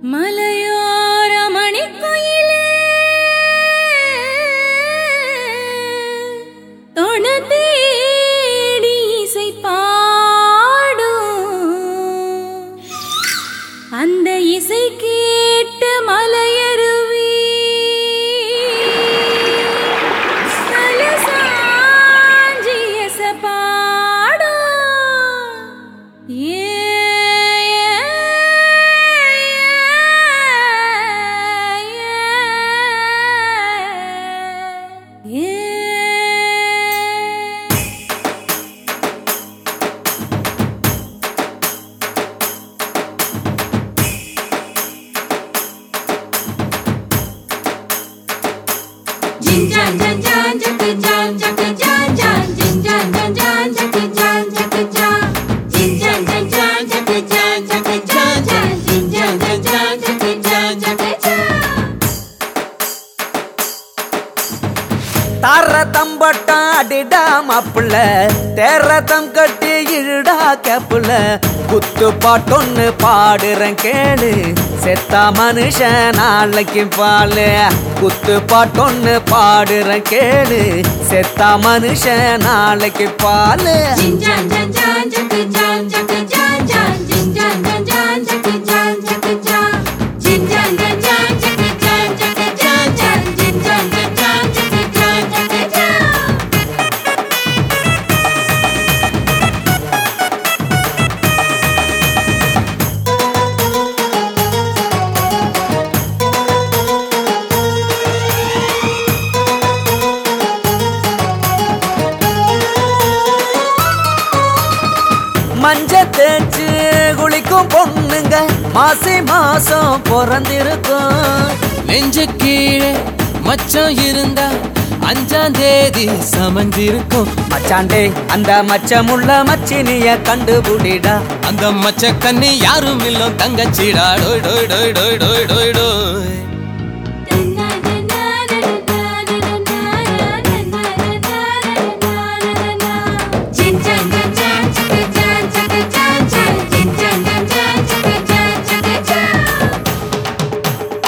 மலையோர மணிக்குயிலே தொண தேடி இசை பாடும் அந்த இசை கேட்டு மலையருவி தலை சாஞ்சி எசப்பாடும். ஏ, ஏ, ஏ, ஏ. Jin jan jan jan jacka jan jacka jan jan Jin jan jan jan jacka jan jacka jan Jin jan jan jan jacka jan jacka jan jan Jin jan jan jan jacka jan jacka jan தார தம்பட்டா அடிடா மாப்புள்ள தேரதம் கட்டி இழுடா கேப்புல குத்து பாட்டொன்னு பாடுறேன் கேளு செத்தா மனுஷன் நாளைக்கு பாலு குத்து பாட்டொன்னு பாடுறேன் கேளு செத்தா மனுஷன் நாளைக்கு Balu Jin jan jan jan jacka jan jacka jan jan Jin jan jan jan jacka jan jacka jan Jin jan jan jan jacka jan jacka jan jan Jin jan jan jan jacka jan jacka jan மஞ்ச தேய்ச்சு குளிக்கும் பொண்ணுங்க மாசி மாசம் பிறந்திருக்கும் நெஞ்சு கீழே மச்சம் இருந்தா அஞ்சாம் தேதி சமஞ்சிருக்கும் மச்சாண்டே அந்த மச்சமுள்ள மச்சினிய கண்டுபிடிடா அந்த மச்ச கண்ணி யாரும் இல்ல தங்கச்சிடா டோய் டோய் டோய் டோய் டோய் டோய் டோய் Jin jan jan jan jacka jan jacka jan jan Jin jan jan jan jacka jan jacka jan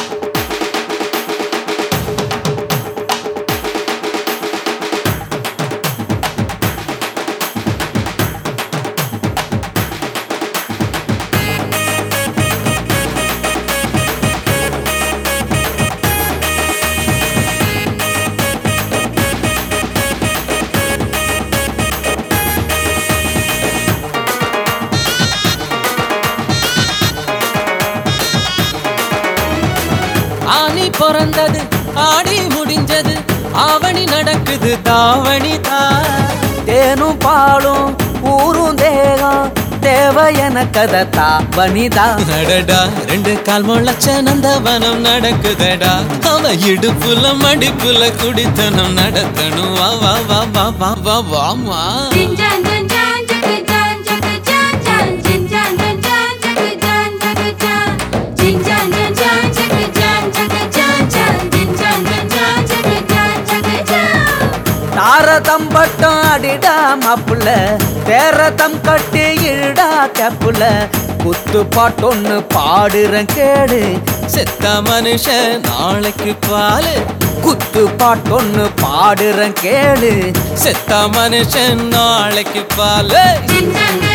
ஆனி பிறந்தது ஆடி முடிஞ்சது ஆவணி நடக்குது தாவணி தா தேனும் பாலும் ஊரும் தேகம் தேவை எனக்கத தாவணிதா நடடா ரெண்டு கால் முளைச்ச நந்தவனம் நடக்குதடா அவ இடுப்புல மடிப்புல குடித்தனம் நடத்தணும் வா வா வா வா வா வா வாமா Jin jan jan jan jacka jan jacka jan jan Jin jan jan jan jacka jan jacka jan Jin jan jan jan jacka jan jacka jan jan Jin jan jan jan jacka jan jacka jan தாரதம் பட்டம் அடிடா மாப்புள்ள தேரதம் கட்டி இழுடா கேப்புல குத்து பாட்டொன்னு பாடுறேன் கேடு செத்த மனுஷன் நாளைக்கு பாலு குத்து பாட்டொன்னு பாடுறேன் கேளு செத்த மனுஷன் நாளைக்கு பாலு Jin jan